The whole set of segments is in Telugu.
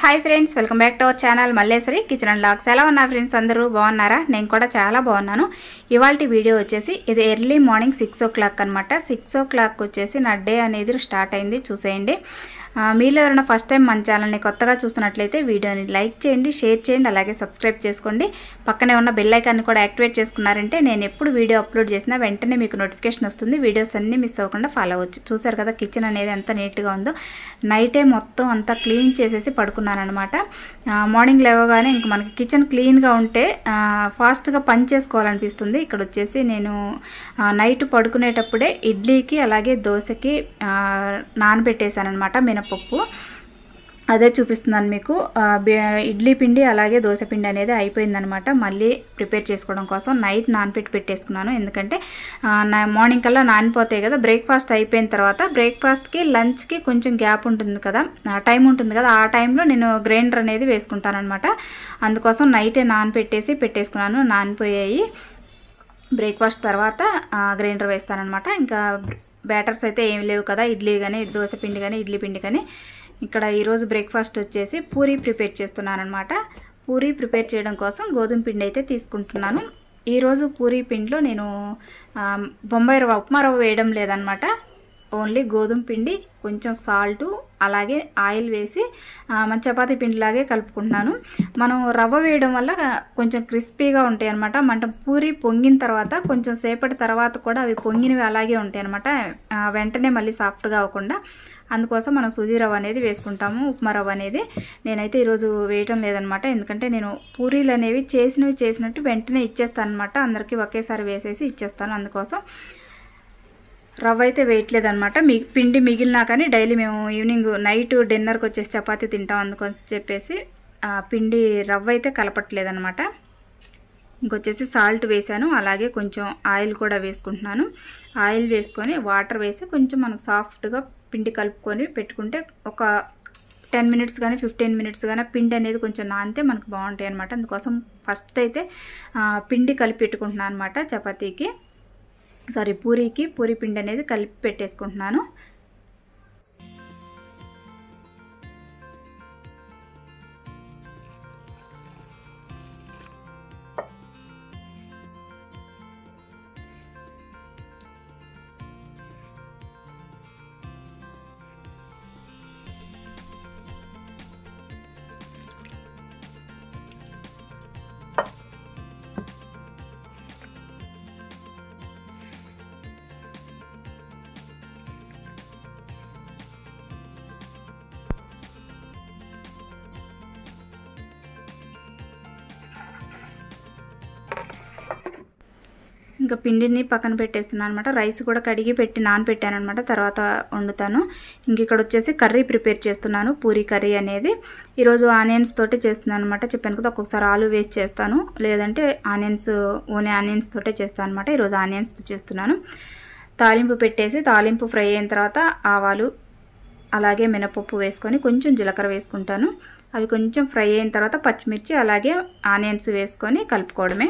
hi friends welcome back to our channel Malleswari kitchen and logs ఎలా ఉన్నారు ఫ్రెండ్స్ అందరూ బాగున్నారా నేను కూడా చాలా బాగున్నాను ఇవాళ వీడియో వచ్చేసి ఇది early morning six o'clock అనమాట సిక్స్ ఓ క్లాక్ వచ్చేసి నా డే అనేది స్టార్ట్ అయింది చూసేయండి ఆ, మీలో ఎవరైనా ఫస్ట్ టైం మన ఛానల్ని కొత్తగా చూస్తున్నట్లయితే వీడియోని లైక్ చేయండి షేర్ చేయండి అలాగే సబ్స్క్రైబ్ చేసుకోండి పక్కనే ఉన్న బెల్ ఐకాన్ని కూడా యాక్టివేట్ చేసుకున్నారంటే నేను ఎప్పుడు వీడియో అప్లోడ్ చేసినా వెంటనే మీకు నోటిఫికేషన్ వస్తుంది వీడియోస్ అన్నీ మిస్ అవ్వకుండా ఫాలో అవ్వచ్చు చూసారు కదా కిచెన్ అనేది ఎంత నీట్గా ఉందో నైటే మొత్తం అంతా క్లీన్ చేసేసి పడుకున్నాను అనమాట మార్నింగ్ లేవగానే ఇంక మనకి కిచెన్ క్లీన్గా ఉంటే ఆ, ఫాస్ట్గా పని చేసుకోవాలనిపిస్తుంది ఇక్కడ వచ్చేసి నేను ఆ, నైట్ పడుకునేటప్పుడే ఇడ్లీకి అలాగే దోశకి ఆ, నానబెట్టేశాను అనమాట మినపప్పు అదే చూపిస్తున్నాను మీకు ఆ, బే- ఇడ్లీ పిండి అలాగే దోశ పిండి అనేది అయిపోయిందనమాట మళ్ళీ ప్రిపేర్ చేసుకోవడం కోసం నైట్ నానబెట్టి పెట్టేసుకున్నాను ఎందుకంటే ఆ, నా మార్నింగ్ కల్లా నానిపోతాయి కదా బ్రేక్ఫాస్ట్ అయిపోయిన తర్వాత బ్రేక్ఫాస్ట్కి లంచ్కి కొంచెం గ్యాప్ ఉంటుంది కదా టైం ఉంటుంది కదా ఆ టైంలో నేను గ్రైండర్ అనేది వేసుకుంటాను అనమాట అందుకోసం నైటే నానబెట్టేసి పెట్టేసుకున్నాను నానిపోయాయి బ్రేక్ఫాస్ట్ తర్వాత గ్రైండర్ వేస్తానమాట ఇంకా బ్యాటర్స్ అయితే ఏమి లేవు కదా ఇడ్లీ కానీ దోశ పిండి కానీ ఇడ్లీ పిండి కానీ ఇక్కడ ఈరోజు బ్రేక్ఫాస్ట్ వచ్చేసి పూరీ ప్రిపేర్ చేస్తున్నాను అనమాట పూరీ ప్రిపేర్ చేయడం కోసం గోధుమ పిండి అయితే తీసుకుంటున్నాను ఈరోజు పూరీ పిండిలో నేను ఆ, బొంబాయి రవ్వ ఉప్మా రవ్వ వేయడం లేదనమాట ఓన్లీ గోధుమ పిండి కొంచెం సాల్టు అలాగే ఆయిల్ వేసి ఆ, మన చపాతీ పిండిలాగే కలుపుకుంటున్నాను మనం రవ్వ వేయడం వల్ల కొంచెం క్రిస్పీగా ఉంటాయి అనమాట మన పూరి పొంగిన తర్వాత కొంచెం సేపటి తర్వాత కూడా అవి పొంగినవి అలాగే ఉంటాయి అనమాట వెంటనే మళ్ళీ సాఫ్ట్గా అవ్వకుండా అందుకోసం మనం సూజీ రవ్వ అనేది వేసుకుంటాము ఉప్మా రవ్వ అనేది నేనైతే ఈరోజు వేయటం లేదనమాట ఎందుకంటే నేను పూరీలు అనేవి చేసినవి చేసినట్టు వెంటనే ఇచ్చేస్తాను అనమాట అందరికీ ఒకేసారి వేసేసి ఇచ్చేస్తాను అందుకోసం రవ్వ అయితే వేయట్లేదు అనమాట మీ పిండి మిగిలినా కానీ డైలీ మేము ఈవినింగ్ నైట్ డిన్నర్కి వచ్చేసి చపాతీ తింటాం అందుకని చెప్పేసి ఆ, పిండి రవ్వ అయితే కలపట్లేదు అనమాట ఇంకొచ్చేసి సాల్ట్ వేసాను అలాగే కొంచెం ఆయిల్ కూడా వేసుకుంటున్నాను ఆయిల్ వేసుకొని వాటర్ వేసి కొంచెం మనకు సాఫ్ట్గా పిండి కలుపుకొని పెట్టుకుంటే ఒక టెన్ మినిట్స్ కానీ ఫిఫ్టీన్ మినిట్స్ కానీ పిండి అనేది కొంచెం నానితే మనకు బాగుంటాయి అనమాట అందుకోసం ఫస్ట్ అయితే ఆ, పిండి కలిపి పెట్టుకుంటున్నాను అనమాట చపాతీకి సారీ పూరీకి పూరీ పిండి అనేది కలిపి పెట్టేసుకుంటున్నాను ఇంకా పిండిని పక్కన పెట్టేస్తున్నాను అనమాట రైస్ కూడా కడిగి పెట్టి నానపెట్టాను అనమాట తర్వాత వండుతాను ఇంక ఇక్కడ వచ్చేసి కర్రీ ప్రిపేర్ చేస్తున్నాను పూరీ కర్రీ అనేది ఈరోజు ఆనియన్స్ తోటే చేస్తున్నాను అనమాట చెప్పాను కదా ఒక్కొక్కసారి ఆలు వేసి చేస్తాను లేదంటే ఆనియన్స్ ఓన్లీ ఆనియన్స్ తోటే చేస్తాను అనమాట ఈరోజు ఆనియన్స్ చేస్తున్నాను తాలింపు పెట్టేసి తాలింపు ఫ్రై అయిన తర్వాత ఆవాలు అలాగే మినపప్పు వేసుకొని కొంచెం జీలకర్ర వేసుకుంటాను అవి కొంచెం ఫ్రై అయిన తర్వాత పచ్చిమిర్చి అలాగే ఆనియన్స్ వేసుకొని కలుపుకోవడమే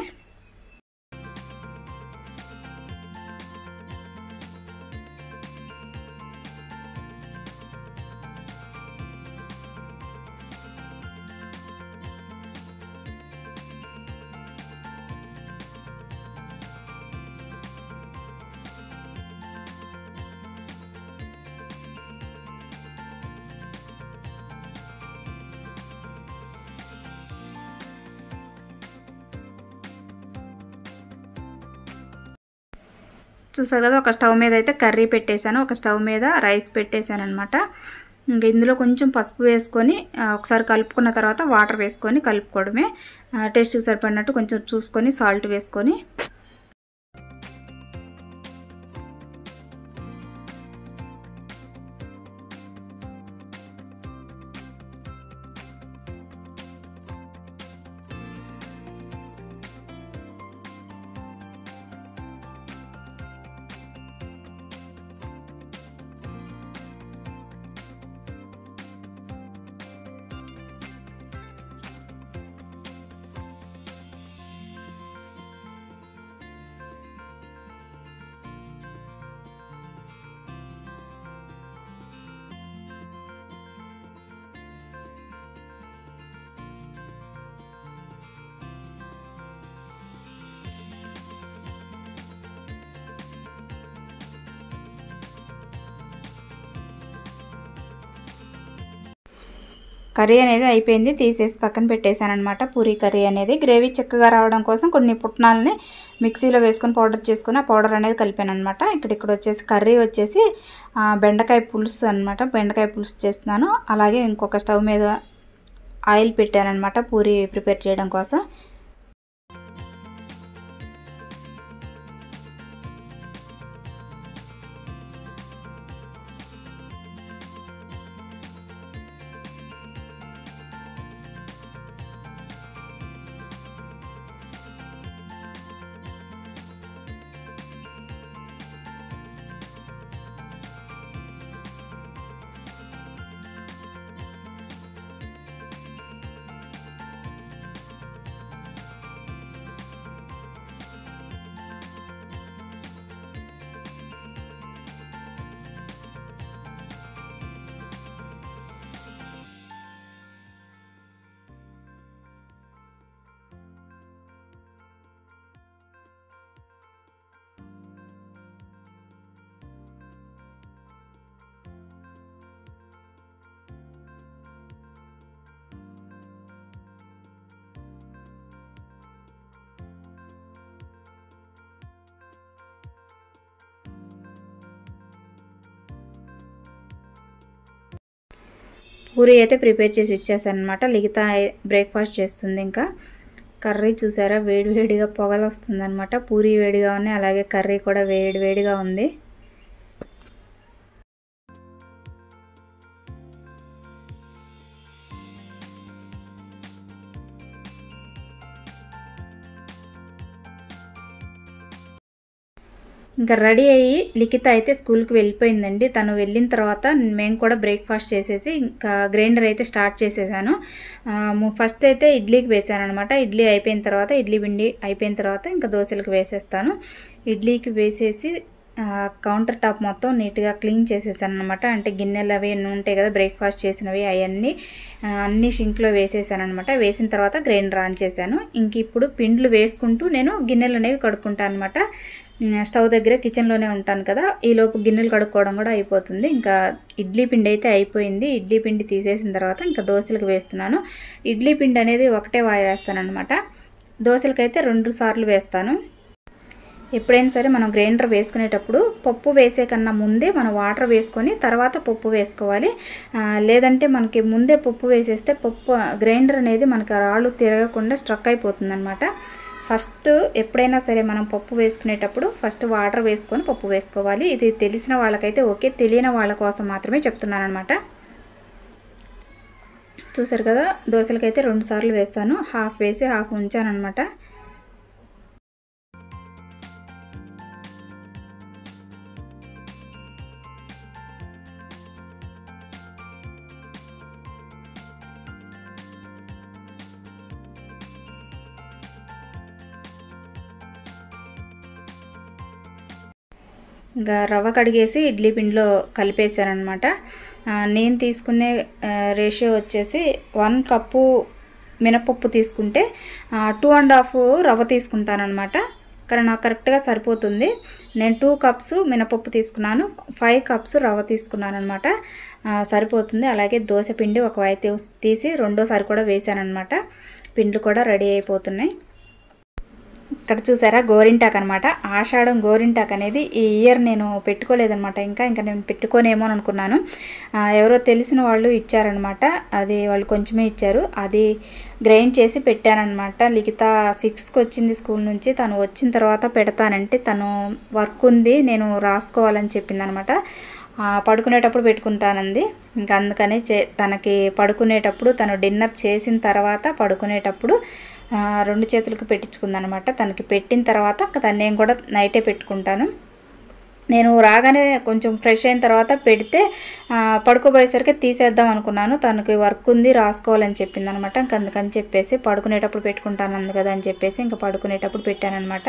చూసారు కదా ఒక స్టవ్ మీద అయితే కర్రీ పెట్టేశాను ఒక స్టవ్ మీద రైస్ పెట్టేశాను అనమాట ఇంకా ఇందులో కొంచెం పసుపు వేసుకొని ఆ, ఒకసారి కలుపుకున్న తర్వాత వాటర్ వేసుకొని కలుపుకోవడమే ఆ, టేస్ట్కి సరిపడినట్టు కొంచెం చూసుకొని సాల్ట్ వేసుకొని కర్రీ అనేది అయిపోయింది తీసేసి పక్కన పెట్టేశాను అనమాట పూరీ కర్రీ అనేది గ్రేవీ చక్కగా రావడం కోసం కొన్ని పుట్నాలని మిక్సీలో వేసుకొని పౌడర్ చేసుకుని ఆ పౌడర్ అనేది కలిపాను అనమాట ఇక్కడ ఇక్కడ వచ్చేసి కర్రీ వచ్చేసి ఆ, బెండకాయ పులుసు అనమాట బెండకాయ పులుసు చేస్తున్నాను అలాగే ఇంకొక స్టవ్ మీద ఆయిల్ పెట్టాను అనమాట పూరి ప్రిపేర్ చేయడం కోసం పూరి అయితే ప్రిపేర్ చేసి ఇచ్చేసాను అనమాట లిగితా బ్రేక్ఫాస్ట్ చేస్తుంది ఇంకా కర్రీ చూసారా వేడి వేడిగా పొగలు వస్తుంది అనమాట పూరి వేడిగా ఉన్నాయి అలాగే కర్రీ కూడా వేడి వేడిగా ఉంది ఇంకా రెడీ అయ్యి లిఖిత అయితే స్కూల్కి వెళ్ళిపోయిందండి తను వెళ్ళిన తర్వాత మేము కూడా బ్రేక్ఫాస్ట్ చేసేసి ఇంకా గ్రైండర్ అయితే స్టార్ట్ చేసేసాను ఆ, ము- ఫస్ట్ అయితే ఇడ్లీకి వేసాను అనమాట ఇడ్లీ అయిపోయిన తర్వాత ఇడ్లీ పిండి అయిపోయిన తర్వాత ఇంకా దోశలకు వేసేస్తాను ఇడ్లీకి వేసేసి ఆ, కౌంటర్ టాప్ మొత్తం నీట్గా క్లీన్ చేసేసాను అనమాట అంటే గిన్నెలు అవి అన్నీ ఉంటాయి కదా బ్రేక్ఫాస్ట్ చేసినవి అవన్నీ ఆ, అన్ని షింక్లో వేసేసాను అనమాట వేసిన తర్వాత గ్రైండర్ ఆన్ చేశాను ఇంక ఇప్పుడు పిండ్లు వేసుకుంటూ నేను గిన్నెలు అనేవి కడుక్కుంటాను అనమాట స్టవ్ దగ్గర కిచెన్లోనే ఉంటాను కదా ఈలోపు గిన్నెలు కడుక్కోవడం కూడా అయిపోతుంది ఇంకా ఇడ్లీ పిండి అయితే అయిపోయింది ఇడ్లీ పిండి తీసేసిన తర్వాత ఇంకా దోశలకు వేస్తున్నాను ఇడ్లీ పిండి అనేది ఒకటే వాయి వేస్తాను అనమాట దోశలకైతే రెండు సార్లు వేస్తాను ఎప్పుడైనా సరే మనం గ్రైండర్ వేసుకునేటప్పుడు పప్పు వేసే కన్నా ముందే మనం వాటర్ వేసుకొని తర్వాత పప్పు వేసుకోవాలి ఆ, లేదంటే మనకి ముందే పప్పు వేసేస్తే పప్పు గ్రైండర్ అనేది మనకి రాళ్ళు తిరగకుండా స్ట్రక్ అయిపోతుంది అనమాట ఫస్ట్ ఎప్పుడైనా సరే మనం పప్పు వేసుకునేటప్పుడు ఫస్ట్ వాటర్ వేసుకొని పప్పు వేసుకోవాలి ఇది తెలిసిన వాళ్ళకైతే ఓకే తెలియని వాళ్ళ కోసం మాత్రమే చెప్తున్నాను అనమాట చూసారు కదా దోశలకైతే రెండు సార్లు వేస్తాను హాఫ్ వేసి హాఫ్ ఉంచాను అనమాట ఇంకా రవ్వ కడిగేసి ఇడ్లీ పిండిలో కలిపేశారనమాట నేను తీసుకునే రేషియో వచ్చేసి వన్ కప్పు మినపప్పు తీసుకుంటే టూ అండ్ హాఫ్ రవ్వ తీసుకుంటానమాట కానీ నాకు కరెక్ట్గా సరిపోతుంది నేను టూ కప్స్ మినపప్పు తీసుకున్నాను ఫైవ్ కప్స్ రవ్వ తీసుకున్నాను అనమాట సరిపోతుంది అలాగే దోశ పిండి ఒక అయితే తీసి రెండోసారి కూడా వేసానమాట పిండ్లు కూడా రెడీ అయిపోతున్నాయి ఇక్కడ చూసారా గోరింటాక్ అనమాట ఆషాఢం గోరింటాక్ అనేది ఈ ఇయర్ నేను పెట్టుకోలేదనమాట ఇంకా ఇంకా నేను పెట్టుకోనేమో అని అనుకున్నాను ఆ, ఎవరో తెలిసిన వాళ్ళు ఇచ్చారనమాట అది వాళ్ళు కొంచెమే ఇచ్చారు అది గ్రైండ్ చేసి పెట్టానమాట లిఖిత సిక్స్కి వచ్చింది స్కూల్ నుంచి తను వచ్చిన తర్వాత పెడతానంటే తను వర్క్ ఉంది నేను రాసుకోవాలని చెప్పిందనమాట ఆ, పడుకునేటప్పుడు పెట్టుకుంటానంది ఇంకా అందుకని చే తనకి పడుకునేటప్పుడు తను డిన్నర్ చేసిన తర్వాత పడుకునేటప్పుడు ఆ, రెండు చేతులకు పెట్టించుకుందనమాట తనకి పెట్టిన తర్వాత ఇంకా తను నేను కూడా నైటే పెట్టుకుంటాను నేను రాగానే కొంచెం ఫ్రెష్ అయిన తర్వాత పెడితే ఆ, పడుకోబోయేసరికి తీసేద్దాం అనుకున్నాను తనకి వర్క్ ఉంది రాసుకోవాలని చెప్పింది అనమాట ఇంక అందుకని చెప్పేసి పడుకునేటప్పుడు పెట్టుకుంటాను అంది కదా అని చెప్పేసి ఇంకా పడుకునేటప్పుడు పెట్టానమాట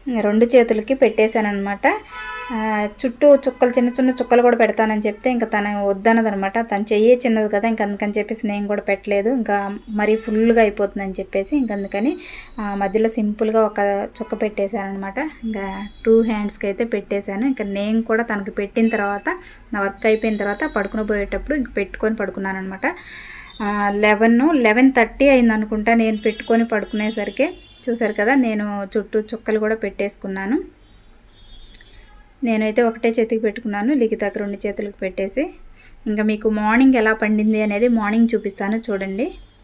రెండు చేతులకి పెట్టేశాను అనమాట చుట్టూ చుక్కలు చిన్న చిన్న చుక్కలు కూడా పెడతానని చెప్తే ఇంకా తను వద్దనదనమాట తను చెయ్యే చిన్నది కదా ఇంక అందుకని చెప్పేసి నేను కూడా పెట్టలేదు ఇంకా మరీ ఫుల్గా అయిపోతుందని చెప్పేసి ఇంక అందుకని ఆ, మధ్యలో సింపుల్గా ఒక చుక్క పెట్టేశాను అనమాట ఇంకా టూ హ్యాండ్స్కి అయితే పెట్టేశాను ఇంకా నేను కూడా తనకి పెట్టిన తర్వాత నా వర్క్ అయిపోయిన తర్వాత పడుకుని పోయేటప్పుడు ఇంక పెట్టుకొని పడుకున్నాను అనమాట లెవెన్ లెవెన్ థర్టీ అయింది అనుకుంటా నేను పెట్టుకొని పడుకునేసరికి చూసారు కదా నేను చుట్టూ చుక్కలు కూడా పెట్టేసుకున్నాను నేనైతే ఒకటే చేతికి పెట్టుకున్నాను లిఖితకు రెండు చేతులకు పెట్టేసి ఇంకా మీకు మార్నింగ్ ఎలా పండింది అనేది మార్నింగ్ చూపిస్తాను చూడండి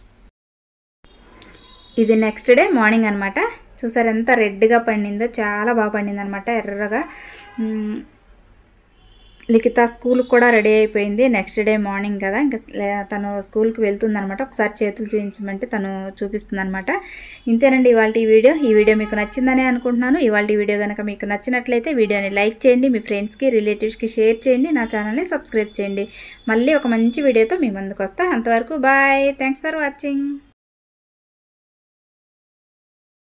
ఇది నెక్స్ట్ డే మార్నింగ్ అనమాట చూసారు ఎంత రెడ్గా పండిందో చాలా బాగా పండింది అనమాట ఎర్రగా మ్, లిఖిత స్కూల్కి కూడా రెడీ అయిపోయింది నెక్స్ట్ డే మార్నింగ్ కదా ఇంకా లే- తను స్కూల్కి వెళ్తుంది అనమాట ఒకసారి చేతులు చూపించమంటే తను చూపిస్తుంది అనమాట ఇంతేనండి ఇవాళ ఈ వీడియో ఈ వీడియో మీకు నచ్చిందని అనుకుంటున్నాను ఇవాళ ఈ వీడియో కనుక మీకు నచ్చినట్లయితే వీడియోని లైక్ చేయండి మీ ఫ్రెండ్స్కి రిలేటివ్స్కి షేర్ చేయండి నా ఛానల్ని సబ్స్క్రైబ్ చేయండి మళ్ళీ ఒక మంచి వీడియోతో మీ ముందుకు వస్తా అంతవరకు బాయ్ థ్యాంక్స్ ఫర్ వాచింగ్